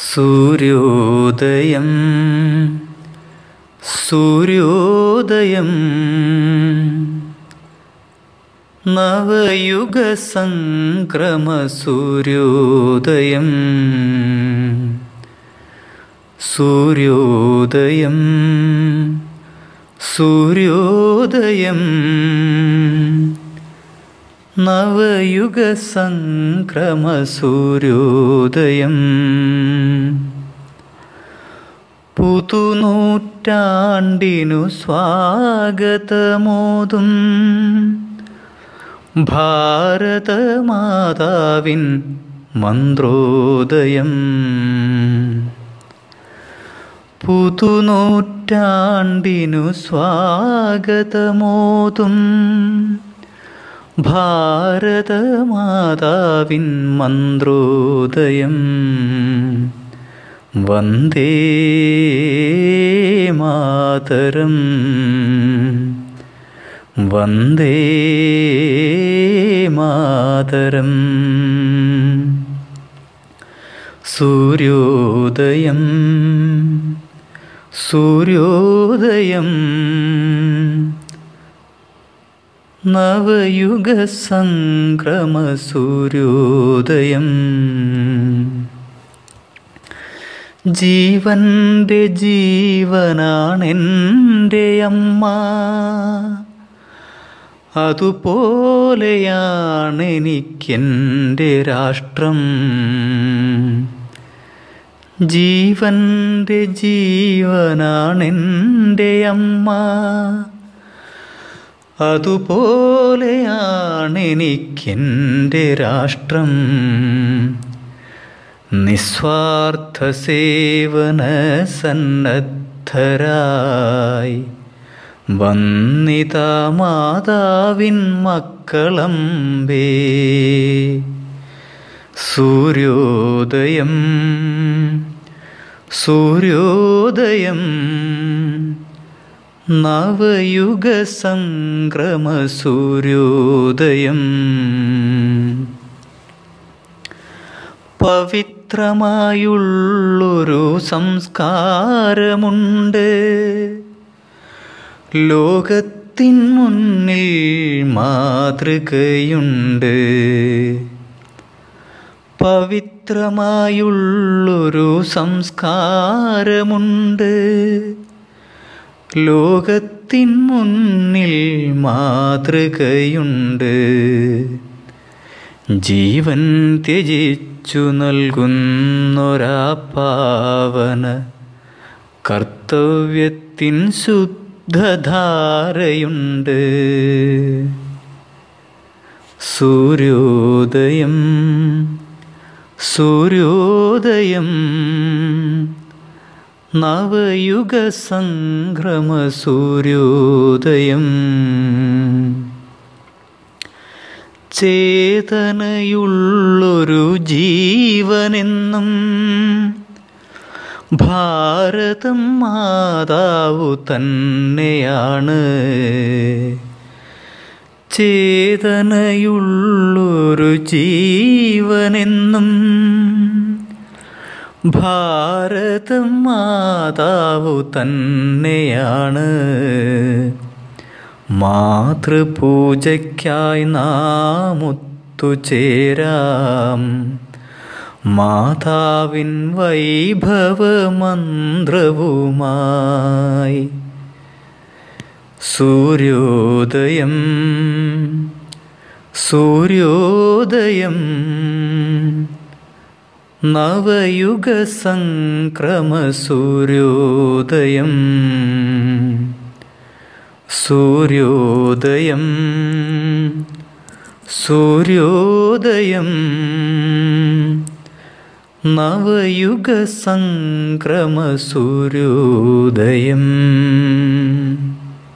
സൂര്യോദയം സൂര്യോദയം നവയുഗസംക്രമ സൂര്യോദയം സൂര്യോദയം സൂര്യോദയം നവയുഗസംക്രമ സൂര്യോദയം പുതുനൂറ്റാണ്ടിനു സ്വാഗതമോതും ഭാരതമാതാവിൻ മന്ത്രോദയം പുതുനൂറ്റാണ്ടിനു സ്വാഗതമോതും ഭാരതമാതാവിൻ മന്ത്രോദയം വന്ദേ മാതരം വന്ദേ മാതരം സൂര്യോദയം സൂര്യോദയം നവയുഗസംക്രമ സൂര്യോദയം ജീവന്റെ ജീവനാണെൻ്റെ അമ്മ അതുപോലെയാണെനിക്കെൻ്റെ രാഷ്ട്രം ജീവന്റെ ജീവനാണെൻ്റെ അമ്മ അതുപോലെയാണെനിക്കെൻ്റെ രാഷ്ട്രം നിസ്വാർത്ഥ സേവന സന്നദ്ധരായി വന്നിത മാതാവിൻ മക്കളമ്പേ സൂര്യോദയം സൂര്യോദയം നവയുഗസംക്രമ സൂര്യോദയം പവിത്രമായുള്ളൊരു സംസ്കാരമുണ്ട് ലോകത്തിൻ മുന്നിൽ മാതൃകയുണ്ട് പവിത്രമായുള്ളൊരു സംസ്കാരമുണ്ട് ലോകത്തിൻ മുന്നിൽ മാതൃകയുണ്ട് ജീവൻ ത്യജിച്ചു നൽകുന്നൊരാ പാവന കർത്തവ്യത്തിൻ ശുദ്ധധാരയുണ്ട് സൂര്യോദയം സൂര്യോദയം നവയുഗസംക്രമ സൂര്യോദയം ചേതനയുള്ളൊരു ജീവനെന്നും ഭാരതം മാതാവു തന്നെയാണ് ചേതനയുള്ളൊരു ജീവനെന്നും ഭാരതം മാതാവു തന്നെയാണ് മാതൃപൂജയ്ക്കായി നാം ഒത്തുചേരാം മാതാവിൻ വൈഭവമന്ത്രവുമായി സൂര്യോദയം സൂര്യോദയം നവയുഗസംക്രമ സൂര്യോദയം സൂര്യോദയം സൂര്യോദയം നവയുഗസംക്രമ സൂര്യോദയം